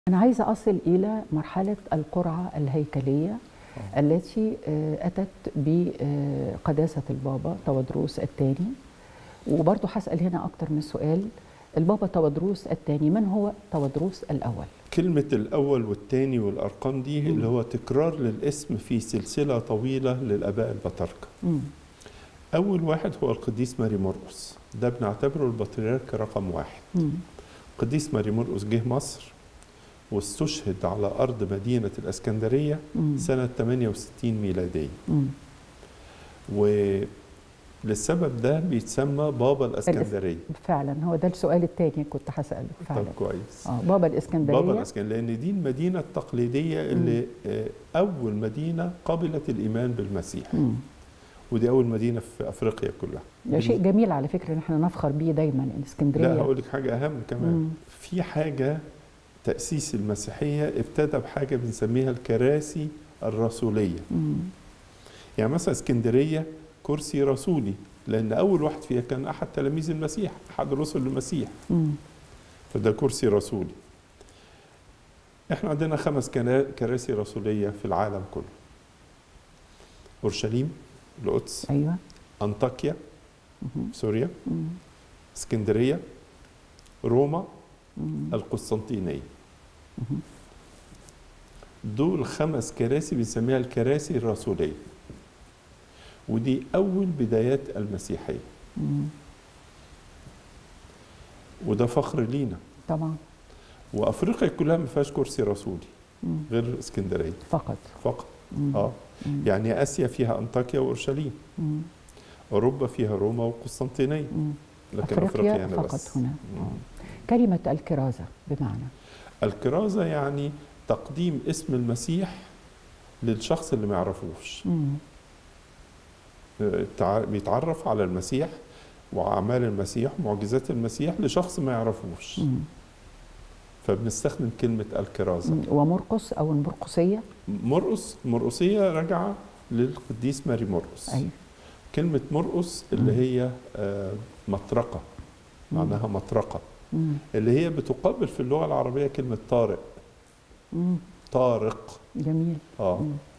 أنا عايزة أصل إلى مرحلة القرعة الهيكلية التي آه، أتت بقداسة البابا تودروس الثاني وبرضه هسأل هنا أكتر من سؤال البابا تودروس الثاني من هو تودروس الأول؟ كلمة الأول والتاني والأرقام دي اللي هو تكرار للاسم في سلسلة طويلة للآباء البطاركة مم. أول واحد هو القديس ماري مرقس ده بنعتبره البطريرك رقم واحد مم. القديس ماري مرقس جه مصر واستشهد على أرض مدينة الإسكندرية مم. سنة 68 ميلادية مم. وللسبب ده بيتسمى بابا الإسكندرية فعلا هو ده السؤال الثاني كنت هسأله طب فعلا كويس آه بابا الإسكندرية بابا الاسكندريه لان دي المدينه التقليديه اللي آه، اول مدينه قبلت الايمان بالمسيح مم. ودي اول مدينه في افريقيا كلها ده شيء جميل على فكرة إن احنا نفخر بيه دايما الإسكندرية لا هقول لك حاجه اهم كمان مم. في حاجه تاسيس المسيحيه ابتدى بحاجه بنسميها الكراسي الرسوليه مم. يعني مثلا اسكندريه كرسي رسولي لان اول واحد فيها كان احد تلاميذ المسيح احد رسل المسيح مم. فده كرسي رسولي احنا عندنا خمس كنا- كراسي رسوليه في العالم كله اورشليم القدس أيوه انطاكيا مم. سوريا مم. اسكندريه روما مم. القسطنطينيه دول خمس كراسي بنسميها الكراسي الرسوليه ودي اول بدايات المسيحيه مم. وده فخر لينا طبعا وافريقيا كلها ما فيهاش كرسي رسولي مم. غير اسكندريه فقط فقط مم. اه مم. يعني اسيا فيها انطاكيا واورشليم مم. اوروبا فيها روما وقسطنطينيه مم. لكن أفريقيا افريقيا هنا فقط بس هنا مم. آه. كلمة الكرازة بمعنى الكرازه يعني تقديم اسم المسيح للشخص اللي ما يعرفوش مم. آه، تع- بيتعرف على المسيح واعمال المسيح ومعجزات المسيح لشخص ما يعرفوش مم. فبنستخدم كلمه الكرازه مم. ومرقس أو المرقسية مرقس مرقسيه راجعه للقديس ماري مرقس أيوه كلمه مرقس اللي هي آه، مطرقه مم. معناها مطرقه مم. اللي هي بتقابل في اللغه العربيه كلمه طارق مم. طارق جميل اه مم.